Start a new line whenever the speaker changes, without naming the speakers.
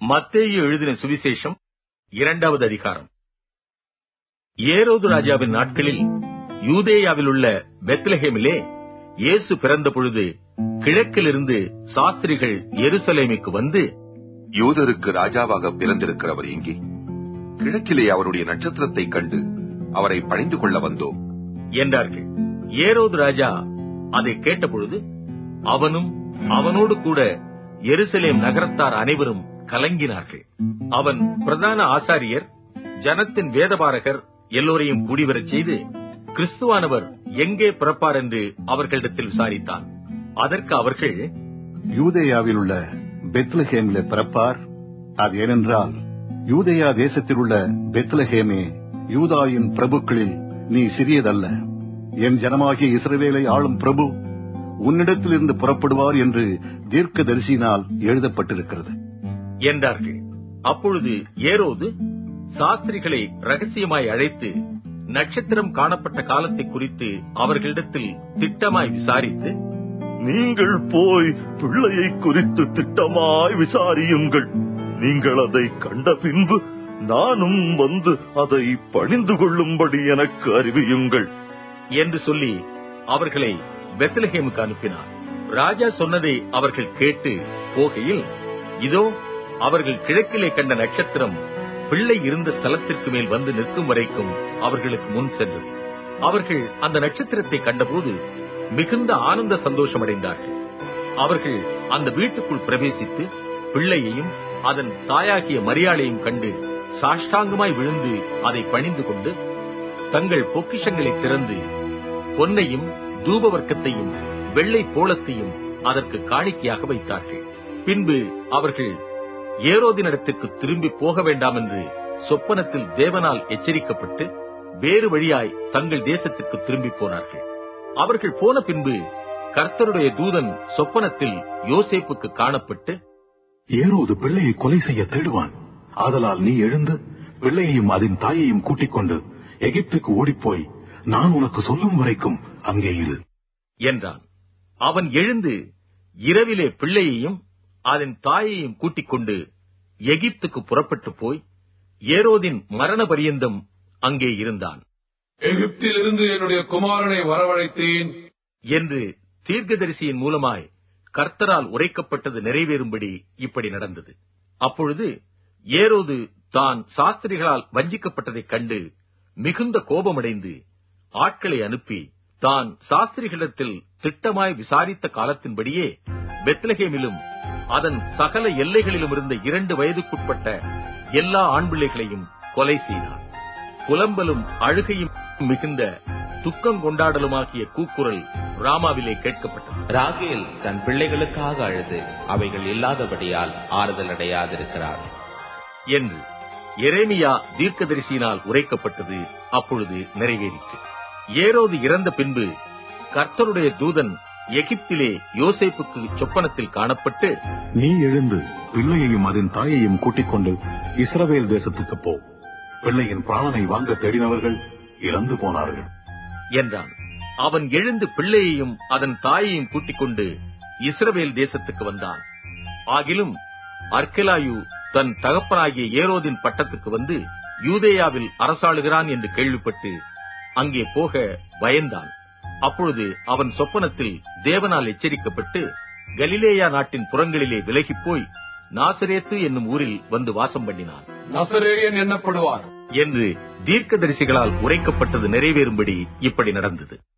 மத்தேயு எழுதின சுவிசேஷம் இரண்டாவது அதிகாரம் ஏரோது ராஜாவின் நாட்களில் யூதேயாவில் உள்ள பெத்லஹேமிலே இயேசு பிறந்த பொழுது கிழக்கிலிருந்து சாஸ்திரிகள் எருசலேமுக்கு வந்து
யூதருக்கு ராஜாவாக பிறந்திருக்கிறவர் எங்கே கிழக்கிலே அவருடைய நட்சத்திரத்தைக் கண்டு அவரை பணிந்து கொள்ள வந்தோம்
என்றார்கள் ஏரோது ராஜா அதை கேட்டபொழுது அவனும் அவனோடு கூட எருசலேம் நகரத்தார் அனைவரும் கலங்கினார்கள் அவன் பிரதான ஆசாரியர் ஜனத்தின் வேதபாரகர் எல்லோரையும் கூடிவரச் செய்து கிறிஸ்துவானவர் எங்கே பிறப்பார் என்று அவர்களிடத்தில் விசாரித்தான் அதற்கு அவர்கள்
யூதேயாவில் உள்ள பெத்லஹேமில் பிறப்பார் அது ஏனென்றால் யூதேயா தேசத்தில் உள்ள பெத்லஹேமே யூதாயின் பிரபுக்களில் நீ சிறியதல்ல என் ஜனமாகிய இஸ்ரவேலை ஆளும் பிரபு உன்னிடத்திலிருந்து புறப்படுவார் என்று தீர்க்க தரிசினால் எழுதப்பட்டிருக்கிறது
என்றார்கள் அப்பொழுது ஏரோது சாஸ்திரிகளை ரகசியமாய் அழைத்து நட்சத்திரம் காணப்பட்ட காலத்தை குறித்து அவர்களிடத்தில் திட்டமாய் விசாரித்து
நீங்கள் போய் பிள்ளையை குறித்து திட்டமாய் விசாரியுங்கள் நீங்கள் அதை கண்ட பின்பு நானும் வந்து அதை பணிந்து கொள்ளும்படி எனக்கு அறிவியுங்கள்
என்று சொல்லி அவர்களை பெத்லஹேமுக்கு அனுப்பினார் ராஜா சொன்னதை அவர்கள் கேட்டு போகையில் இதோ அவர்கள் கிழக்கிலே கண்ட நட்சத்திரம் பிள்ளை இருந்த ஸ்தலத்திற்கு மேல் வந்து நிற்கும் வரைக்கும் அவர்களுக்கு முன் சென்றது அவர்கள் அந்த நட்சத்திரத்தை கண்டபோது மிகுந்த ஆனந்த சந்தோஷம் அடைந்தார்கள் அவர்கள் அந்த வீட்டுக்குள் பிரவேசித்து பிள்ளையையும் அதன் தாயாகிய மரியாளையும் கண்டு சாஷ்டாங்கமாய் விழுந்து அதை பணிந்து கொண்டு தங்கள் பொக்கிஷங்களை திறந்து பொன்னையும் தூபவர்க்கத்தையும் வெள்ளை போலத்தையும் அதற்கு காணிக்கையாக வைத்தார்கள் பின்பு அவர்கள் ஏரோதினிடத்திற்கு திரும்பி போக வேண்டாம் என்று சொப்பனத்தில் தேவனால் எச்சரிக்கப்பட்டு வேறு வழியாய் தங்கள் தேசத்திற்கு திரும்பி போனார்கள் அவர்கள் போன பின்பு கர்த்தருடைய தூதன் சொப்பனத்தில் யோசேப்புக்கு காணப்பட்டு
ஏரோது பிள்ளையை கொலை செய்ய தேடுவான் ஆதலால் நீ எழுந்து பிள்ளையையும் அதன் தாயையும் கூட்டிக் கொண்டு எகிப்துக்கு ஓடிப்போய் நான் உனக்கு சொல்லும் வரைக்கும் அங்கே இரு
என்றான் அவன் எழுந்து இரவிலே பிள்ளையையும் அதன் தாயையும் கூட்டிக் கொண்டு எகிப்துக்கு புறப்பட்டு போய் ஏரோதின் மரண பரியந்தம் அங்கே இருந்தான்
எகிப்திலிருந்து என்னுடைய குமாரனை வரவழைத்தேன்
என்று தீர்க்கதரிசியின் மூலமாய் கர்த்தரால் உரைக்கப்பட்டது நிறைவேறும்படி இப்படி நடந்தது அப்பொழுது ஏரோது தான் சாஸ்திரிகளால் வஞ்சிக்கப்பட்டதைக் கண்டு மிகுந்த கோபமடைந்து ஆட்களை அனுப்பி தான் சாஸ்திரிகளிடத்தில் திட்டமாய் விசாரித்த காலத்தின்படியே பெத்லகேமிலும் அதன் சகல எல்லைகளிலும் இருந்த இரண்டு வயதுக்குட்பட்ட எல்லா ஆண் பிள்ளைகளையும் கொலை செய்தார் புலம்பலும் அழுகையும் மிகுந்த துக்கம் கொண்டாடலுமாகிய கூக்குரல் ராமாவிலே கேட்கப்பட்டது
ராகேல் தன் பிள்ளைகளுக்காக அழுது அவைகள் இல்லாதபடியால் ஆறுதல் அடையாதிருக்கிறார்
என்று எரேமியா தீர்க்கதரிசியினால் உரைக்கப்பட்டது அப்பொழுது நிறைவேறிற்று ஏரோது இறந்த பின்பு கர்த்தருடைய தூதன் எகிப்திலே யோசேப்புக்கு சொப்பனத்தில் காணப்பட்டு
நீ எழுந்து பிள்ளையையும் அதன் தாயையும் கூட்டிக் கொண்டு இஸ்ரவேல் தேசத்துக்கு போ பிள்ளையின் பிராணனை வாங்க தேடினவர்கள் இறந்து போனார்கள்
என்றான் அவன் எழுந்து பிள்ளையையும் அதன் தாயையும் கூட்டிக் கொண்டு இஸ்ரவேல் தேசத்துக்கு வந்தான் ஆகிலும் அர்கெலாயு தன் தகப்பனாகிய ஏரோதின் பட்டத்துக்கு வந்து யூதேயாவில் அரசாளுகிறான் என்று கேள்விப்பட்டு அங்கே போக பயந்தான் அப்பொழுது அவன் சொப்பனத்தில் தேவனால் எச்சரிக்கப்பட்டு கலிலேயா நாட்டின் புறங்களிலே விலகிப் போய் நாசரேத்து என்னும் ஊரில் வந்து வாசம் பண்ணினான்
நசரேயன் எண்ணப்படுவார்
என்று தீர்க்கதரிசிகளால் உரைக்கப்பட்டது நிறைவேறும்படி இப்படி நடந்தது